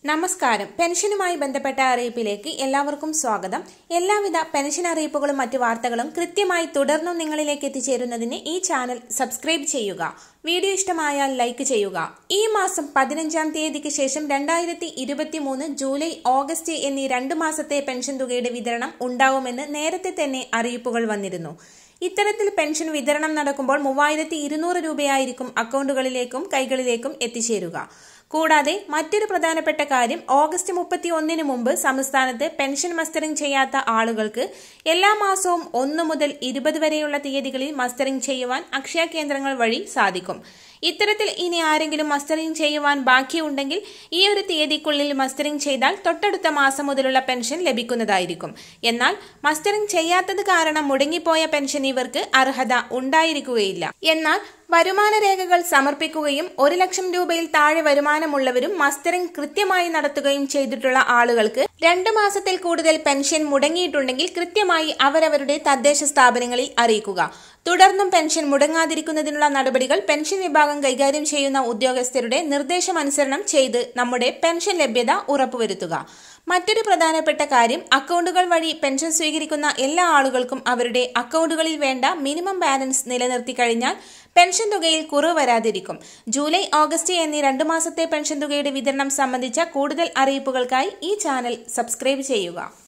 നമസ്കാരം പെൻഷനുമായി ബന്ധപ്പെട്ട അറിയിപ്പിലേക്ക് എല്ലാവർക്കും സ്വാഗതം എല്ലാവിധ പെൻഷൻ അറിയിപ്പുകളും മറ്റു വാർത്തകളും കൃത്യമായി തുടർന്നും നിങ്ങളിലേക്ക് എത്തിച്ചേരുന്നതിന് ഈ ചാനൽ സബ്സ്ക്രൈബ് ചെയ്യുക വീഡിയോ ഇഷ്ടമായാൽ ലൈക്ക് ചെയ്യുക ഈ മാസം പതിനഞ്ചാം തീയതിക്ക് ശേഷം രണ്ടായിരത്തി ഇരുപത്തി മൂന്ന് ജൂലൈ ഓഗസ്റ്റ് എന്നീ രണ്ട് മാസത്തെ പെൻഷൻ തുകയുടെ വിതരണം ഉണ്ടാവുമെന്ന് നേരത്തെ തന്നെ അറിയിപ്പുകൾ വന്നിരുന്നു ഇത്തരത്തിൽ പെൻഷൻ വിതരണം നടക്കുമ്പോൾ മൂവായിരത്തി ഇരുന്നൂറ് രൂപയായിരിക്കും അക്കൗണ്ടുകളിലേക്കും കൈകളിലേക്കും എത്തിച്ചേരുക കൂടാതെ മറ്റൊരു പ്രധാനപ്പെട്ട കാര്യം ഓഗസ്റ്റ് മുപ്പത്തി ഒന്നിന് മുമ്പ് സംസ്ഥാനത്ത് പെൻഷൻ മസ്റ്ററിംഗ് ചെയ്യാത്ത ആളുകൾക്ക് എല്ലാ മാസവും ഒന്ന് മുതൽ ഇരുപത് വരെയുള്ള തീയതികളിൽ മസ്റ്ററിംഗ് ചെയ്യുവാൻ അക്ഷയ കേന്ദ്രങ്ങൾ വഴി സാധിക്കും ഇത്തരത്തിൽ ഇനി ആരെങ്കിലും മസ്റ്ററിംഗ് ചെയ്യുവാൻ ബാക്കിയുണ്ടെങ്കിൽ ഈ ഒരു തീയതിക്കുള്ളിൽ മസ്റ്ററിംഗ് ചെയ്താൽ തൊട്ടടുത്ത മാസം മുതലുള്ള പെൻഷൻ ലഭിക്കുന്നതായിരിക്കും എന്നാൽ മസ്റ്ററിംഗ് ചെയ്യാത്തത് കാരണം മുടങ്ങിപ്പോയ പെൻഷൻ ഇവർക്ക് അർഹത ഉണ്ടായിരിക്കുകയില്ല എന്നാൽ വരുമാന രേഖകൾ സമർപ്പിക്കുകയും ഒരു ലക്ഷം രൂപയിൽ താഴെ വരുമാനമുള്ളവരും മസ്റ്ററിംഗ് കൃത്യമായി നടത്തുകയും ചെയ്തിട്ടുള്ള ആളുകൾക്ക് രണ്ട് മാസത്തിൽ കൂടുതൽ പെൻഷൻ മുടങ്ങിയിട്ടുണ്ടെങ്കിൽ കൃത്യമായി അവരവരുടെ തദ്ദേശ സ്ഥാപനങ്ങളിൽ അറിയിക്കുക തുടർന്നും പെൻഷൻ മുടങ്ങാതിരിക്കുന്നതിനുള്ള നടപടികൾ പെൻഷൻ വിഭാഗം കൈകാര്യം ചെയ്യുന്ന ഉദ്യോഗസ്ഥരുടെ നിർദ്ദേശമനുസരണം ചെയ്ത് നമ്മുടെ പെൻഷൻ ലഭ്യത ഉറപ്പുവരുത്തുക മറ്റൊരു പ്രധാനപ്പെട്ട കാര്യം അക്കൗണ്ടുകൾ വഴി പെൻഷൻ സ്വീകരിക്കുന്ന എല്ലാ ആളുകൾക്കും അവരുടെ അക്കൗണ്ടുകളിൽ വേണ്ട മിനിമം ബാലൻസ് നിലനിർത്തി കഴിഞ്ഞാൽ പെൻഷൻ തുകയിൽ കുറവ് വരാതിരിക്കും ജൂലൈ ഓഗസ്റ്റ് എന്നീ രണ്ടു മാസത്തെ പെൻഷൻ തുകയുടെ വിതരണം സംബന്ധിച്ച കൂടുതൽ അറിയിപ്പുകൾക്കായി ഈ ചാനൽ സബ്സ്ക്രൈബ് ചെയ്യുക